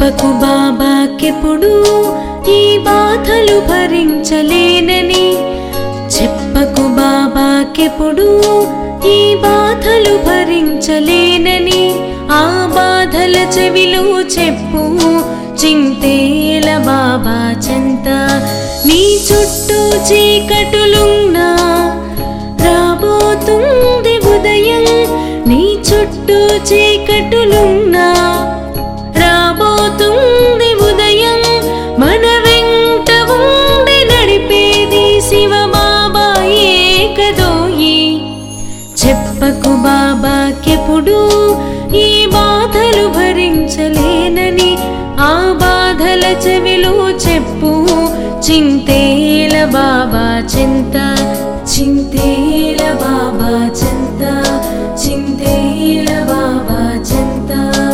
చెప్పకు బాబాకెప్పుడు ఈ బాధలు భరించలేనని చెప్పకు బాబాకెప్పుడు ఈ బాధలు భరించలేనని ఆ బాధల చెవిలో చెప్పు చింతేల బాబా చెంత నీ చుట్టూ చీకటులున్నా రాబోతుంది ఉదయం నీ చుట్టూ చీకటులున్నా రాబోతుంది ఉదయం మన వెంట ఉండి నడిపేది శివ బాబాయే కదోయి చెప్పకు బాబాకెప్పుడు ఈ బాధలు భరించలేనని ఆ బాధల చెవిలో చెప్పు చింతేల బాబా చింత చింతేల బాబా చింత చింతేల బాబా చింత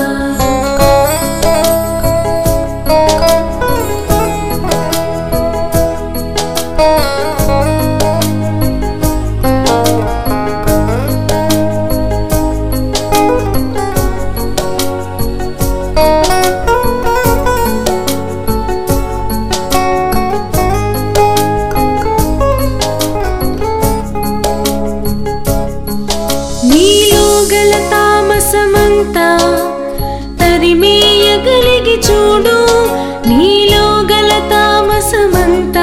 నీలో గల తామసమంతా తరిమేయగలిగి చూడు నీలో గల తామసమంతా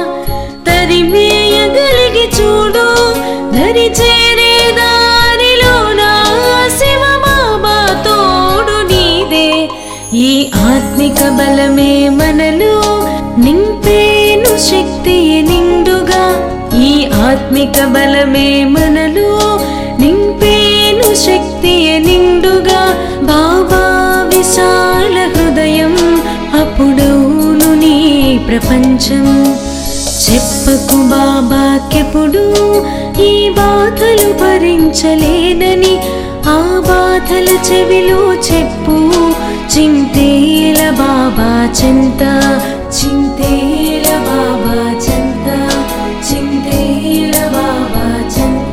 తరిమేయగలిగి చూడు దరి చేరే దారిలో నా శివ బాబా తోడు నీదే ఈ ఆత్మిక బలమే మనలో నింపేను శక్తి నిండుగా ఈ ఆత్మిక బలమే మనలో నింపేను శక్తి నిండుగా బాబా విశాల హృదయం అప్పుడవును నీ ప్రపంచం చెప్పకు బాబాకెప్పుడు ఈ బాధలు భరించలేనని ఆ బాధల చెవిలో చెప్పు చింతేల బాబా చింత చింతేల బాబా చింత చింతేల బాబా చింత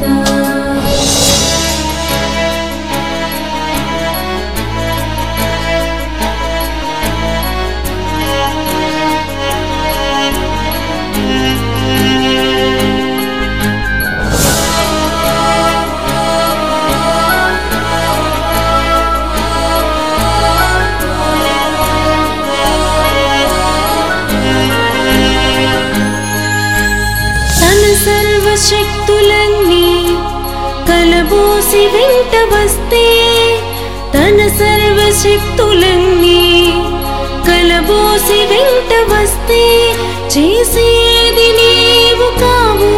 తన సర్వశక్తులన్నీ కలబోసి వెంట వస్తే తన సర్వశక్తులన్నీ కలబోసి వెంట వస్తే చేసేది నీవు కావు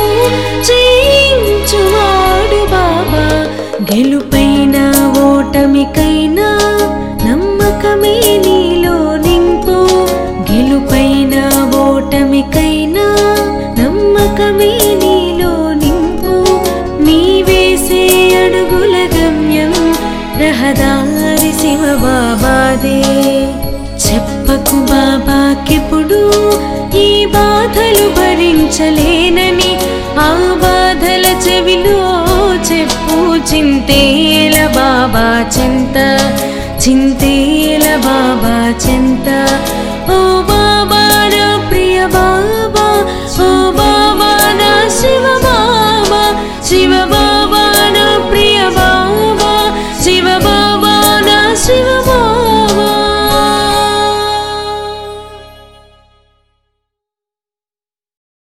చేయించువాడు బాబా గెలుపైనా ఓటమికైనా నమ్మకమే నీలో నింపు గెలుపైనా ఓటమికైనా నమ్మకమే నీలో నింపు నీ వేసే అడుగుల గమ్యం రహదారి శివ బాబాదే చెప్పకు బాబాకెప్పుడు ఈ బాధలు భరించలేనని ఆ బాధల చెవిలో చెప్పు చింతేల బాబా చింత చింతేల బాబా చింత